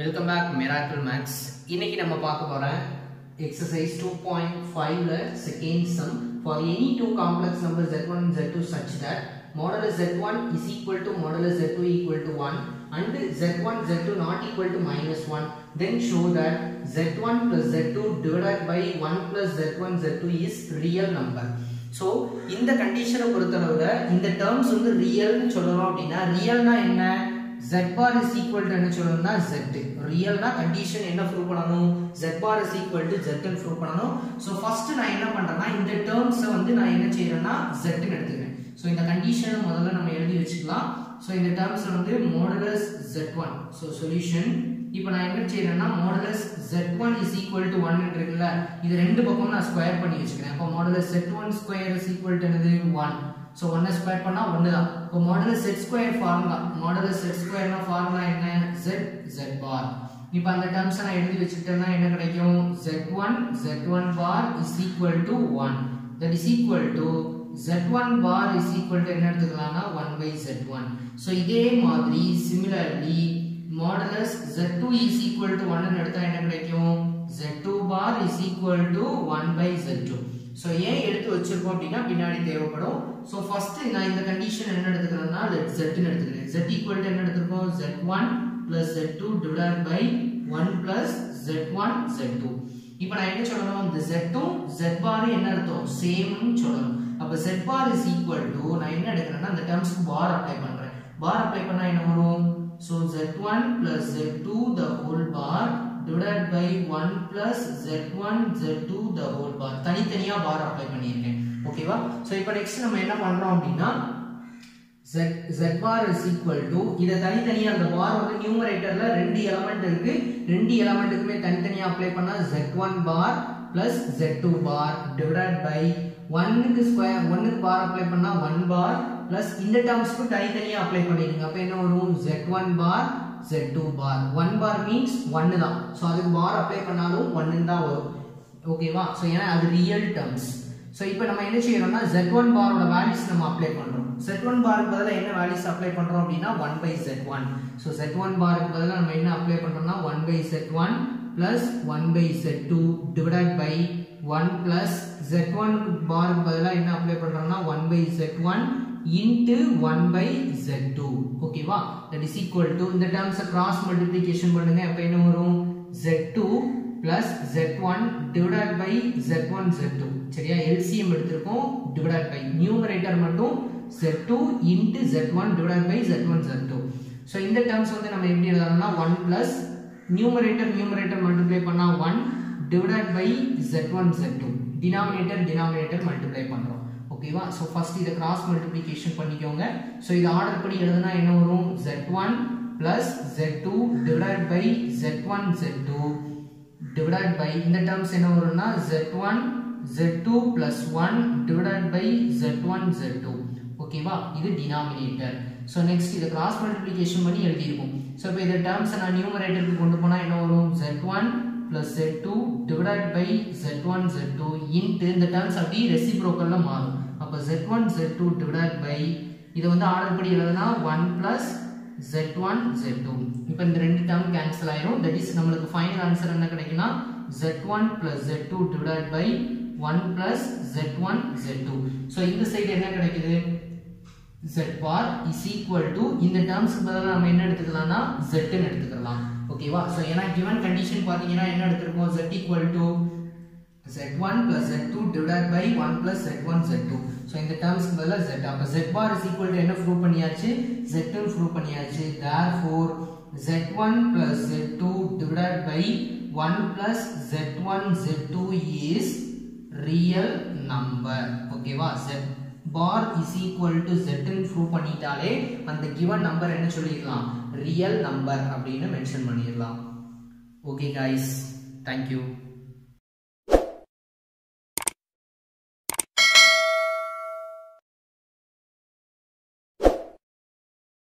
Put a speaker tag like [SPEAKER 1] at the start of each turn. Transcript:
[SPEAKER 1] welcome back miracle maths இன்னைக்கு நம்ம பார்க்க போற எக்ஸசைஸ் டூ பாயிண்ட் ஃபைவ்ல second sum for any two complex number z1 and z2 such that modulus z1 is equal to modulus z2 equal to 1 and z1 z2 not equal to minus 1 then show that z1 plus z2 divided by 1 plus z1 z2 is real number so இந்த கண்டிஷனை பொறுத்தளவுல இந்த terms வந்து ரியல்னு சொல்லணும் அப்படின்னா ரியல்னா என்ன z bar is equal to என்ன சொல்லணும்னா z ரியல்னா கண்டிஷன் என்ன ப்ரூவ் பண்ணணும் z bar is equal to z ன்னு ப்ரூவ் பண்ணணும் ஸோ ஃபர்ஸ்ட் நான் என்ன பண்றேன்னா இந்த டேர்ம்ஸை வந்து நான் என்ன செய்யறேன்னா z ன்னு எடுத்துக்கிறேன் ஸோ இந்த கண்டிஷனை முதல்ல நம்ம எழுதி வச்சுக்கலாம் ஸோ இந்த டேர்ம்ஸ் வந்து மாடுலஸ் z1 ஸோ சொல்யூஷன் இப்போ நான் என்ன செய்யறேன்னா modulus z1 is equal to 1 இருக்குல்ல இது ரெண்டு பக்கமும் நான் ஸ்கொயர் பண்ணி வச்சுக்கிறேன் அப்போ modulus z1 square is equal to என்னது 1 ஸோ ஒன்னை ஸ்கொயர் பண்ணா ஒன்று தான் இப்போ modulus z square formula modulus z ஸ்கொயர்னா ஃபார்முலா என்ன ஜெட் ஜெட் பார் இப்போ அந்த டேர்ம்ஸ் நான் எழுதி வச்சுக்கிட்டேன்னா என்ன கிடைக்கும் z one z one bar is equal to one that is equal to z one bar is equal to என்ன எடுத்துக்கலாம்னா one by z one so இதே மாதிரி similarly modulus z two is equal to ஒன்னு எடுத்தா என்ன கிடைக்கும் z two bar is equal to one by z two so ஏன் எடுத்து வச்சிருக்கோம் அப்படின்னா பின்னாடி தேவைப்படும் ஸோ ஃபர்ஸ்ட் நான் இந்த கண்டிஷன் என்ன எடுத்துக்கிறேன்னா ஜெட்னு எடுத்துக்கிறேன் ஜெட் ஈக்குவல் டு என்ன எடுத்துருக்கோம் z one plus z two divide by one plus z one z two இப்போ நான் என்ன சொல்லணும் இந்த ஜெட்டும் ஜெட் பாரும் என்ன அர்த்தம் சேம்னு சொல்லணும் அப்போ z bar is equal to நான் என்ன எடுக்கிறேன்னா அந்த டேர்ம்ஸ்க்கு பார் அப்ளை பண்ணுறேன் பார் அப்ளை பண்ணால் என்ன வரும் so z one plus z two the whole bar divided by 1 plus z1 z2 the whole bar தனித்தனியா பார் அப்ளை பண்ணியிருக்கேன் ஓகேவா சோ இப்போ நெக்ஸ்ட் நம்ம என்ன பண்றோம் அப்படின்னா z z bar is equal to இத தனித்தனியா அந்த பார் வந்து நியூமரேட்டர்ல ரெண்டு எலிமெண்ட் இருக்கு ரெண்டு எலிமெண்ட்டுக்குமே தனித்தனியா அப்ளை பண்ணா z1 bar plus z2 bar divided by 1 க்கு ஸ்கொயர் 1 க்கு பார் அப்ளை பண்ணா 1 bar plus இந்த டேர்ம்ஸ்க்கு தனித்தனியா அப்ளை பண்ணிடுங்க அப்ப என்ன வரும் z1 bar z2 bar 1 bar means 1 தான் சோ அதுக்கு பார் அப்ளை பண்ணாலும் 1 தான் வரும் ஓகேவா சோ ஏன்னா அது ரியல் டேர்ம்ஸ் சோ இப்போ நம்ம என்ன செய்யறோம்னா z1 பாரோட வேல்யூஸ் நம்ம அப்ளை பண்றோம் z1 பாருக்கு பதிலா என்ன வேல்யூஸ் அப்ளை பண்றோம் அப்படின்னா 1 by z1 சோ z1 பாருக்கு பதிலா நம்ம என்ன அப்ளை பண்றோம்னா 1 by z1 plus 1 by z2 divided by 1 plus z1 பாருக்கு பதிலா என்ன அப்ளை பண்றோம்னா 1 by z1 into 1 by z2 ஓகேவா that is equal to இந்த terms cross multiplication பண்ணுங்க அப்ப என்ன வரும் z2 plus z1 divided by z1 z2 சரியா LCM எடுத்திருக்கோம் divided by numerator மட்டும் z2 into z1 divided by z1 z2 so இந்த terms வந்து நம்ம எப்படி எழுதலாம்னா 1 plus numerator numerator multiply பண்ணா 1 divided by z1 z2 denominator denominator multiply பண்றோம் ஓகேவா ஸோ ஃபர்ஸ்ட் இதை கிராஸ் மல்டிப்ளிகேஷன் பண்ணிக்கோங்க ஸோ இதை ஆர்டர் படி எழுதுனா என்ன வரும் z one plus z two divide by z one z two divide by இந்த டேர்ம்ஸ் என்ன வரும்னா z one z two plus one divide by z one z two ஓகேவா இது டினாமினேட்டர் ஸோ நெக்ஸ்ட் இதை கிராஸ் மல்டிப்ளிகேஷன் பண்ணி எழுதியிருக்கும் so இப்போ இந்த டேர்ம்ஸை நான் நியூமரேட்டருக்கு கொண்டு போனால் என்ன வரும் z one plus z2 divided by z1 z2 into இந்த terms அப்படியே reciprocal மாறும் அப்ப z1 z2 divided by இது வந்து ஆர்டர் படி எழுதுனா 1 plus z1 z2 இப்போ இந்த ரெண்டு term கேன்சல் ஆயிரும் that is நம்மளுக்கு ஃபைனல் ஆன்சர் என்ன கிடைக்கும்னா z1 plus z2 divided by 1 plus z1 z2 so இந்த சைடு என்ன கிடைக்குது z bar is equal to இந்த டேர்ம்ஸ்க்கு பதிலாக நம்ம என்ன எடுத்துக்கலாம்னா z ன்னு எடுத்துக்கலாம் ஓகேவா ஸோ ஏன்னா given கண்டிஷன் பார்த்தீங்கன்னா என்ன எடுத்திருக்கோம் z equal to z1 plus z2 divided by 1 plus z1 z2 so இந்த டேர்ம்ஸ்க்கு பதிலாக z அப்போ z bar is equal to என்ன ப்ரூவ் பண்ணியாச்சு z ன்னு ப்ரூவ் பண்ணியாச்சு therefore z1 plus z2 divided by 1 plus z1 z2 is real number ஓகேவா z bar is equal to z ன்னு ப்ரூவ் பண்ணிட்டாலே அந்த given நம்பர் என்ன சொல்லிடலாம் ரியல் நம்பர் அப்படின்னு மென்ஷன் பண்ணிடலாம் ஓகே guys thank you